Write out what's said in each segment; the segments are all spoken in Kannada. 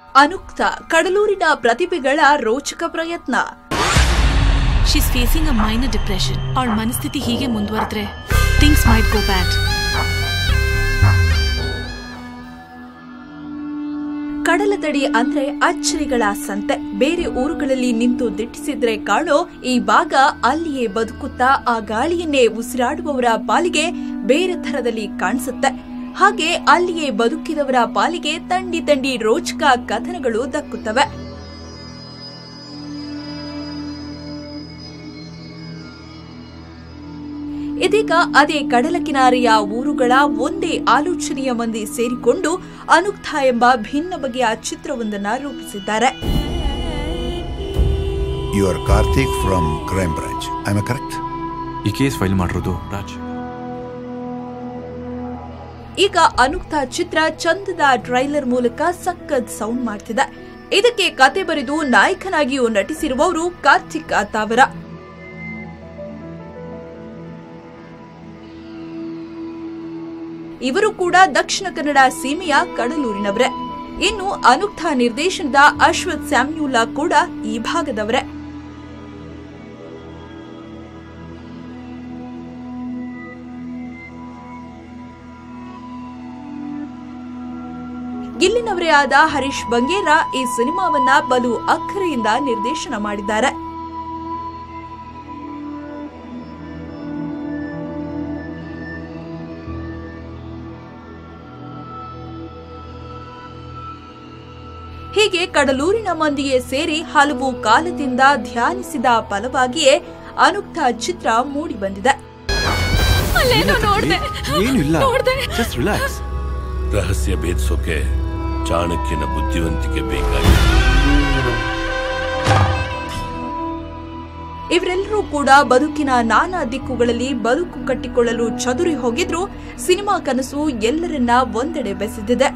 ಅನುಕ್ತ ಕಡಲೂರಿನ ಪ್ರತಿಭೆಗಳ ರೋಚಕ ಪ್ರಯತ್ನ she's facing a minor depression ಅವಳ ಮನಸ್ಥಿತಿ ಹೀಗೆ ಮುಂದುವರೆದ್ರೆ ಥಿಂಗ್ಸ್ ಮೈಟ್ ಗೋ ಬ್ಯಾಡ್ ಕಡಲ ತಡಿ ಅಂದ್ರೆ ಅಚ್ಚರಿಗಳ ಸಂತೆ ಬೇರೆ ಊರುಗಳಲ್ಲಿ ನಿಂತು ದಿಟ್ಟಿಸಿದ್ರೆ ಕಾಣೋ ಈ ಭಾಗ ಅಲ್ಲಿಯೇ ಬದುಕುತ್ತಾ ಆ ಗಾಳಿಯನ್ನೇ ಉಸಿರಾಡುವವರ ಪಾಲಿಗೆ ಬೇರೆ ಥರದಲ್ಲಿ ಕಾಣಿಸುತ್ತೆ ಹಾಗೆ ಅಲ್ಲಿಯೇ ಬದುಕಿದವರ ಪಾಲಿಗೆ ತಂಡಿ ತಂಡಿ ರೋಚಕ ಕಥನಗಳು ದಕ್ಕುತ್ತವೆ ಇದೀಗ ಅದೇ ಕಡಲ ಕಿನಾರೆಯ ಊರುಗಳ ಒಂದೇ ಆಲೋಚನೆಯ ಮಂದಿ ಸೇರಿಕೊಂಡು ಅನುಕ್ತ ಎಂಬ ಭಿನ್ನ ಬಗೆಯ ಚಿತ್ರವೊಂದನ್ನ ರೂಪಿಸಿದ್ದಾರೆ you are Karthik from crime branch I am correct ಈ ಕೇಸ್ ಫೈಲ್ ಮಾಡಿರೋದು ರಾಜ್ ಈಗ ಅನುಕ್ತ ಚಿತ್ರ ಚಂದದ ಟ್ರೈಲರ್ ಮೂಲಕ ಸಖತ್ ಸೌಂಡ್ ಮಾಡ್ತಿದೆ ಇದಕ್ಕೆ ಕತೆ ಬರೆದು ನಾಯಕನಾಗಿಯೂ ನಟಿಸಿರುವವರು ಕಾರ್ತಿಕ್ ತಾವರ ಇವರು ಕೂಡ ದಕ್ಷಿಣ ಕನ್ನಡ ಸೀಮೆಯ ಕಡಲೂರಿನವರೇ ಇನ್ನು ಅನುಕ್ತ ನಿರ್ದೇಶನದ ಅಶ್ವಥ್ ಸ್ಯಾಮ್ಯೂಲಾ ಕೂಡ ಈ ಭಾಗದವರೇ ಇಲ್ಲಿನವರೇ ಆದ ಹರೀಶ್ ಬಂಗೇರ ಈ ಸಿನಿಮಾವನ್ನ ಬಲು ಅಕ್ಕರೆಯಿಂದ ನಿರ್ದೇಶನ ಮಾಡಿದ್ದಾರೆ ಹೀಗೆ ಕಡಲೂರಿನ ಮಂದಿಗೆ ಸೇರಿ ಹಲವು ಕಾಲದಿಂದ ಧ್ಯಾನಿಸಿದ ಫಲವಾಗಿಯೇ ಅನುಕ್ತ ಚಿತ್ರ ಮೂಡಿ ಬಂದಿದೆ ಅಲ್ಲೇನೋ ನೋಡ್ದೆ ಏನು ಇಲ್ಲ ನೋಡ್ದೆ ಜಸ್ಟ್ ರಿಲ್ಯಾಕ್ಸ್ ರಹಸ್ಯ ಭೇದಿಸೋಕೆ ಚಾಣಕ್ಯನ ಬುದ್ಧಿವಂತಿಕೆ ಬೇಕಾಗಿದೆ ಇವರೆಲ್ಲರೂ ಕೂಡ ಬದುಕಿನ ನಾನಾ ದಿಕ್ಕುಗಳಲ್ಲಿ ಬದುಕು ಕಟ್ಟಿಕೊಳ್ಳಲು ಚದುರಿ ಹೋಗಿದ್ರು ಸಿನಿಮಾ ಕನಸು ಎಲ್ಲರನ್ನ ಒಂದೆಡೆ ಬೆಸೆದಿದೆ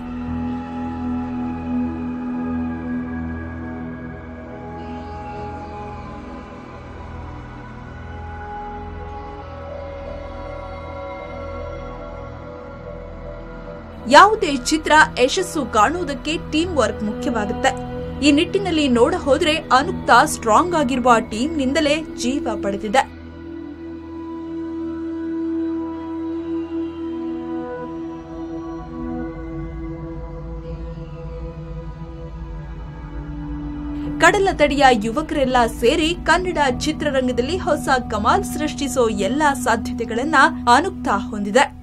ಯಾವುದೇ ಚಿತ್ರ ಯಶಸ್ಸು ಕಾಣುವುದಕ್ಕೆ ಟೀಮ್ ವರ್ಕ್ ಮುಖ್ಯವಾಗುತ್ತೆ ಈ ನಿಟ್ಟಿನಲ್ಲಿ ನೋಡ ಹೋದ್ರೆ ಅನುಕ್ತ ಸ್ಟ್ರಾಂಗ್ ಆಗಿರುವ ಟೀಮ್ನಿಂದಲೇ ಜೀವ ಪಡೆದಿದೆ ಕಡಲ ತಡಿಯ ಯುವಕರೆಲ್ಲ ಸೇರಿ ಕನ್ನಡ ಚಿತ್ರರಂಗದಲ್ಲಿ ಹೊಸ ಕಮಾಲ್ ಸೃಷ್ಟಿಸೋ ಎಲ್ಲಾ ಸಾಧ್ಯತೆಗಳನ್ನ ಅನುಕ್ತ ಹೊಂದಿದೆ